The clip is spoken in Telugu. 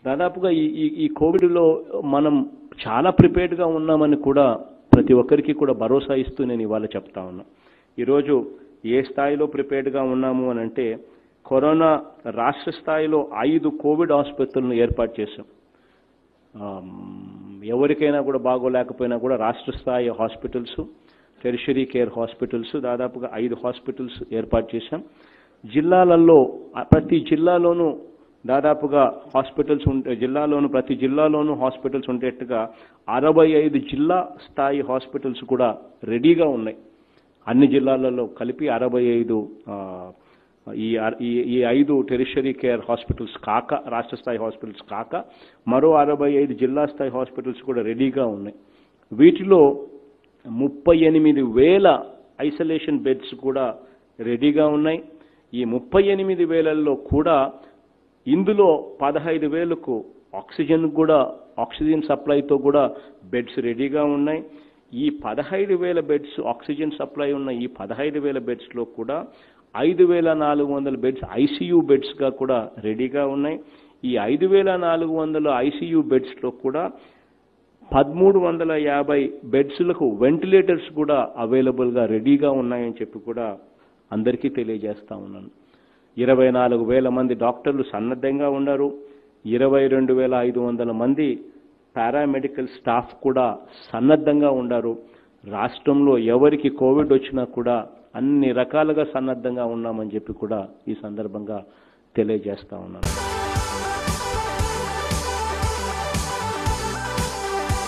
దాదాపుగా ఈ ఈ ఈ కోవిడ్లో మనం చాలా ప్రిపేర్డ్గా ఉన్నామని కూడా ప్రతి ఒక్కరికి కూడా భరోసా ఇస్తూ నేను ఇవాళ చెప్తా ఉన్నా ఈరోజు ఏ స్థాయిలో ప్రిపేర్డ్గా ఉన్నాము అని అంటే కరోనా రాష్ట్ర స్థాయిలో ఐదు కోవిడ్ ఆసుపత్రులను ఏర్పాటు చేశాం ఆమ్, ఎవరికైనా కూడా బాగోలేకపోయినా కూడా రాష్ట్ర స్థాయి హాస్పిటల్స్ టెరిషరీ కేర్ హాస్పిటల్స్ దాదాపుగా ఐదు హాస్పిటల్స్ ఏర్పాటు చేశాం జిల్లాలలో ఆ ప్రతి జిల్లాలోనూ దాదాపుగా హాస్పిటల్స్ ఉంటే జిల్లాలోను ప్రతి జిల్లాలోనూ హాస్పిటల్స్ ఉండేట్టుగా అరవై ఐదు జిల్లా స్థాయి హాస్పిటల్స్ కూడా రెడీగా ఉన్నాయి అన్ని జిల్లాలలో కలిపి అరవై ఐదు ఈ అర- ఈ ఈ ఐదు టెరిషరీ కేర్ హాస్పిటల్స్ కాక రాష్ట్ర స్థాయి హాస్పిటల్స్ కాక మరో అరవై ఐదు జిల్లా స్థాయి హాస్పిటల్స్ కూడా రెడీగా ఉన్నాయి వీటిలో ముప్పై ఎనిమిది వేల ఐసోలేషన్ బెడ్స్ కూడా రెడీగా ఉన్నాయి ఈ ముప్పై ఎనిమిది వేలల్లో కూడా ఇందులో పదహైదు వేలకు ఆక్సిజన్ కూడా ఆక్సిజన్ సప్లైతో కూడా బెడ్స్ రెడీగా ఉన్నాయి ఈ పదహైదు వేల బెడ్స్ ఆక్సిజన్ సప్లై ఉన్న ఈ పదహైదు వేల బెడ్స్లో కూడా ఐదు వేల నాలుగు వందల బెడ్స్ ఐసీయూ బెడ్స్గా కూడా రెడీగా ఉన్నాయి ఈ ఐదు వేల నాలుగు వందల ఐసీయూ బెడ్స్లో కూడా పదమూడు వందల యాభై బెడ్స్లకు వెంటిలేటర్స్ కూడా అవైలబుల్గా రెడీగా ఉన్నాయని చెప్పి కూడా అందరికీ తెలియజేస్తా ఉన్నాను ఇరవై నాలుగు వేల మంది డాక్టర్లు సన్నద్ధంగా ఉన్నారు ఇరవై రెండు వేల ఐదు వందల మంది పారామెడికల్ స్టాఫ్ కూడా సన్నద్ధంగా ఉన్నారు రాష్ట్రంలో ఎవరికి కోవిడ్ వచ్చినా కూడా అన్ని రకాలుగా సన్నద్ధంగా ఉన్నామని చెప్పి కూడా ఈ సందర్భంగా తెలియజేస్తా ఉన్నాను